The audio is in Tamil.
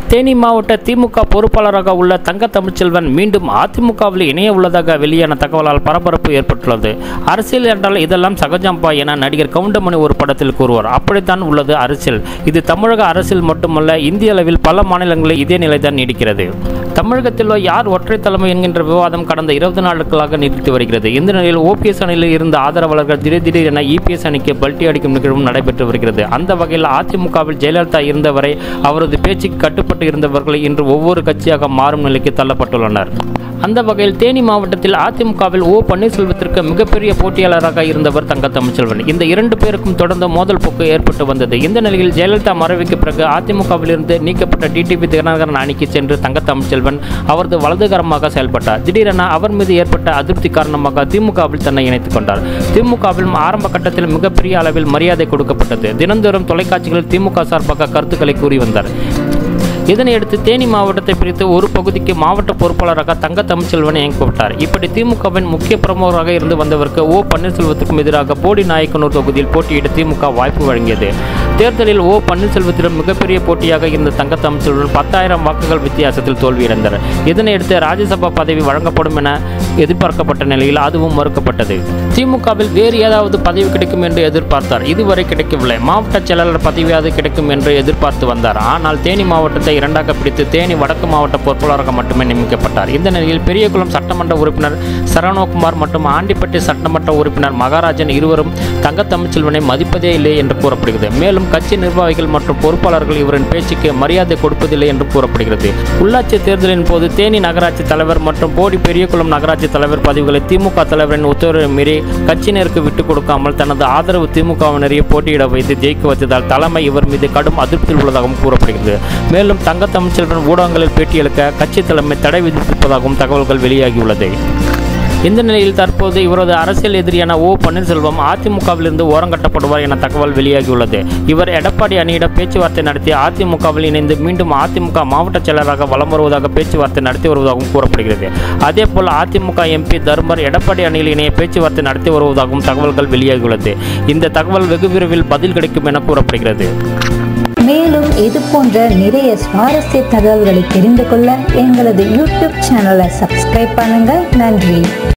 தேனி மாவட்ட திமுக பொறுப்பாளராக உள்ள தங்க தமிழ்ச்செல்வன் மீண்டும் அதிமுகவில் இணைய உள்ளதாக வெளியான தகவலால் பரபரப்பு ஏற்பட்டுள்ளது அரசியல் என்றால் இதெல்லாம் சகஜம்பா என நடிகர் கவுண்டமணி ஒரு படத்தில் கூறுவார் அப்படித்தான் உள்ளது அரசியல் இது தமிழக அரசியல் மட்டுமல்ல இந்திய அளவில் பல மாநிலங்களில் இதே நிலைதான் நீடிக்கிறது தமிழகத்திலோ யார் ஒற்றை தலைமை என்கின்ற விவாதம் கடந்த இருபது நாட்களாக நீடித்து வருகிறது இந்த நிலையில் ஓபிஎஸ் அணியில் இருந்த ஆதரவாளர்கள் திடீர் திடீரென இபிஎஸ் அணிக்கு பல்டி அடிக்கும் நிகழ்வும் நடைபெற்று வருகிறது அந்த வகையில் அதிமுகவில் ஜெயலலிதா இருந்தவரை அவரது பேச்சுக்கு கட்டுப்பட்டு இருந்தவர்கள் இன்று ஒவ்வொரு கட்சியாக மாறும் நிலைக்கு தள்ளப்பட்டுள்ளனர் அந்த வகையில் தேனி மாவட்டத்தில் அதிமுகவில் ஓ பன்னீர்செல்வத்திற்கு மிகப்பெரிய போட்டியாளராக இருந்தவர் தங்க தமிழ்ச்செல்வன் இந்த இரண்டு பேருக்கும் தொடர்ந்து மோதல் போக்கு ஏற்பட்டு வந்தது இந்த நிலையில் ஜெயலலிதா மறைவுக்கு பிறகு அதிமுகவிலிருந்து நீக்கப்பட்ட டிடிவி தினகரன் அணிக்கு சென்று தங்க தமிழ்ச்செல்வன் அவரது வலதுகரமாக செயல்பட்டார் திடீரென அவர் மீது ஏற்பட்ட அதிருப்தி காரணமாக திமுகவில் தன்னை இணைத்துக் கொண்டார் திமுகவில் ஆரம்ப கட்டத்தில் மிகப்பெரிய அளவில் மரியாதை கொடுக்கப்பட்டது தினந்தோறும் தொலைக்காட்சிகளில் திமுக சார்பாக கருத்துக்களை கூறி வந்தார் இதனையடுத்து தேனி மாவட்டத்தை பிரித்து ஒரு பகுதிக்கு மாவட்ட பொறுப்பாளராக தங்க தமிழ்ச்செல்வன் இயக்கப்பட்டார் இப்படி திமுகவின் முக்கிய பிரமுகராக இருந்து வந்தவருக்கு ஓ பன்னீர்செல்வத்துக்கும் எதிராக போடி நாயக்கனூர் தொகுதியில் போட்டியிட திமுக வாய்ப்பு வழங்கியது தேர்தலில் ஓ பன்னீர்செல்வத்திடம் மிகப்பெரிய போட்டியாக இருந்த தங்க தமிழ்ச்செல்வன் பத்தாயிரம் வாக்குகள் வித்தியாசத்தில் தோல்வியடைந்தார் இதனையடுத்து ராஜ்யசபா பதவி வழங்கப்படும் என எதிர்பார்க்கப்பட்ட நிலையில் அதுவும் மறுக்கப்பட்டது திமுகவில் வேறு ஏதாவது பதவி கிடைக்கும் என்று எதிர்பார்த்தார் இதுவரை கிடைக்கவில்லை மாவட்ட செயலாளர் பதவியாவது கிடைக்கும் என்று எதிர்பார்த்து வந்தார் ஆனால் தேனி மாவட்டத்தை இரண்டாக பிடித்து தேனி வடக்கு மாவட்ட பொறுப்பாளராக மட்டுமே நியமிக்கப்பட்டார் இந்த நிலையில் பெரியகுளம் சட்டமன்ற உறுப்பினர் சரவணகுமார் மற்றும் ஆண்டிப்பட்டி சட்டமன்ற உறுப்பினர் மகாராஜன் இருவரும் தங்க தமிழ்ச்செல்வனை மதிப்பதே இல்லை என்று கூறப்படுகிறது மேலும் கட்சி நிர்வாகிகள் மற்றும் பொறுப்பாளர்கள் இவரின் பேச்சுக்கு மரியாதை கொடுப்பதில்லை என்று கூறப்படுகிறது உள்ளாட்சி தேர்தலின் போது தேனி நகராட்சி தலைவர் மற்றும் போடி பெரியகுளம் நகராட்சி தலைவர் பதவிகளை திமுக தலைவரின் உத்தரவை மீறி கட்சியினருக்கு விட்டுக் கொடுக்காமல் தனது ஆதரவு திமுகவினரையே போட்டியிட வைத்து ஜெயிக்க வைத்ததால் தலைமை இவர் மீது கடும் அதிருப்தியில் உள்ளதாகவும் கூறப்படுகிறது மேலும் தங்க தமிழ்ச்செல்வன் ஊடகங்களில் பேட்டியளிக்க கட்சி தலைமை தடை விதித்திருப்பதாகவும் தகவல்கள் வெளியாகியுள்ளது இந்த நிலையில் தற்போது இவரது அரசியல் எதிரியான ஓ பன்னீர்செல்வம் அதிமுகவிலிருந்து ஓரங்கட்டப்படுவார் என தகவல் வெளியாகியுள்ளது இவர் எடப்பாடி அணியிடம் பேச்சுவார்த்தை நடத்தி அதிமுகவில் இணைந்து மீண்டும் அதிமுக மாவட்ட செயலராக வலம் வருவதாக பேச்சுவார்த்தை நடத்தி வருவதாகவும் கூறப்படுகிறது அதேபோல் அதிமுக எம்பி தர்மர் எடப்பாடி அணியில் இணைய பேச்சுவார்த்தை நடத்தி வருவதாகவும் தகவல்கள் வெளியாகியுள்ளது இந்த தகவல் வெகு விரைவில் பதில் கிடைக்கும் என கூறப்படுகிறது மேலும் இது போன்ற நிறைய சுவாரஸ்ய தகவல்களை தெரிந்து கொள்ள எங்களது யூடியூப் சேனலை சப்ஸ்கிரைப் பண்ணுங்க நன்றி